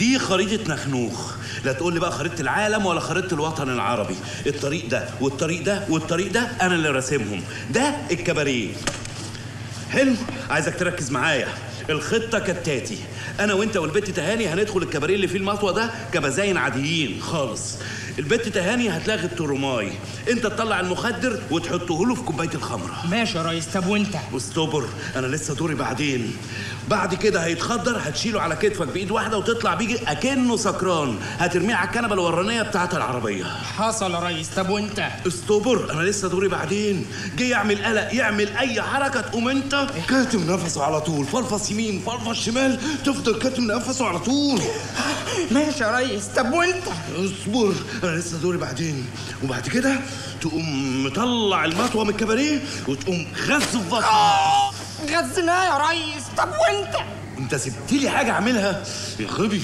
دي خريطة نخنوخ لا تقول لي بقى خريطة العالم ولا خريطة الوطن العربي الطريق ده والطريق ده والطريق ده أنا اللي راسمهم ده الكباريه حلو عايزك تركز معايا الخطة كالتاتي أنا وأنت والبت تهاني هندخل الكباريه اللي فيه المطوة ده كبزاين عاديين خالص البت تهاني هتلاغي الترماي أنت تطلع المخدر وتحطه له في كوباية الخمرة ماشي يا ريس طب وانت واستبر انا لسه دوري بعدين بعد كده هيتخدر هتشيله على كتفك بايد واحده وتطلع بيجي اكنه سكران هترميه على الكنبه الورانيه بتاعت العربيه حصل يا ريس طب وانت استبر انا لسه دوري بعدين جه يعمل قلق يعمل اي حركه تقوم انت كاتم نفسه على طول فلفص يمين فلفص شمال تفضل كاتم نفسه على طول ماشي يا ريس طب وانت اصبر انا لسه دوري بعدين وبعد كده تقوم مطلع المطوه من الكباريه وتقوم غز في بطنه غزناه يا ريس طب وانت انت سبت لي حاجه اعملها يا غبي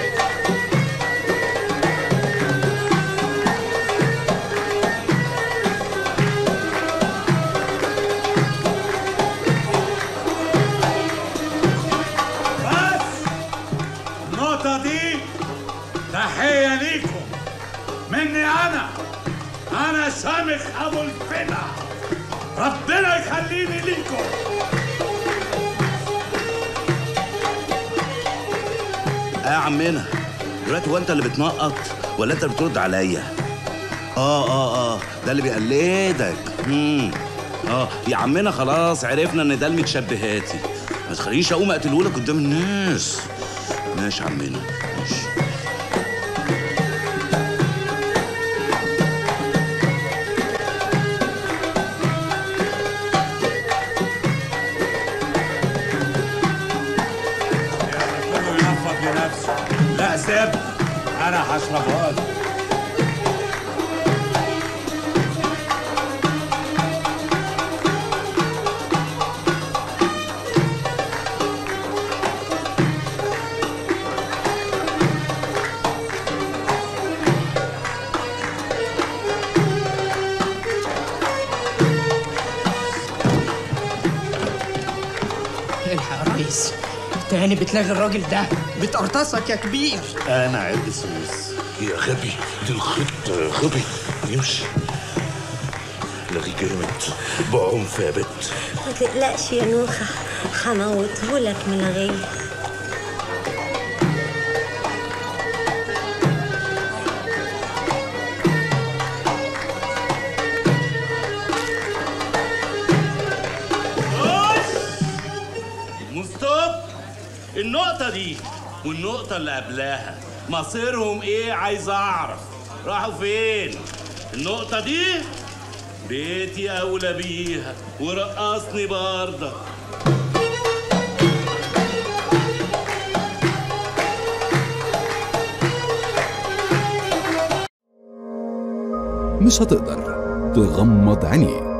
بس النقطة دي تحية ليكم مني أنا أنا سامخ أبو الفدا ربنا يخليني ليكم اه يا عمنا دلوقتي هو انت اللي بتنقط ولا انت اللي بترد عليا اه اه اه ده اللي بيقلدك امم اه يا عمنا خلاص عرفنا ان ده المتشبهاتي ما تخلينيش اقوم اقتلهولك قدام الناس ماشي يا عمنا ماشي كله ينفض لنفسه لا سيب أنا هشربها لك الحق يا ريس تاني بتلاغي الراجل ده بتقرطصك يا كبير انا عيب سويس يا غبي دي الخطه غبي يمشي لغي جامد بعنف يا بت ما تقلقش يا نوخة هنوطهولك من غير مستوب النقطة دي والنقطة اللي قبلها مصيرهم ايه عايز اعرف راحوا فين النقطة دي بيتي اولى بيها ورقصني برضه مش هتقدر تغمض عينيك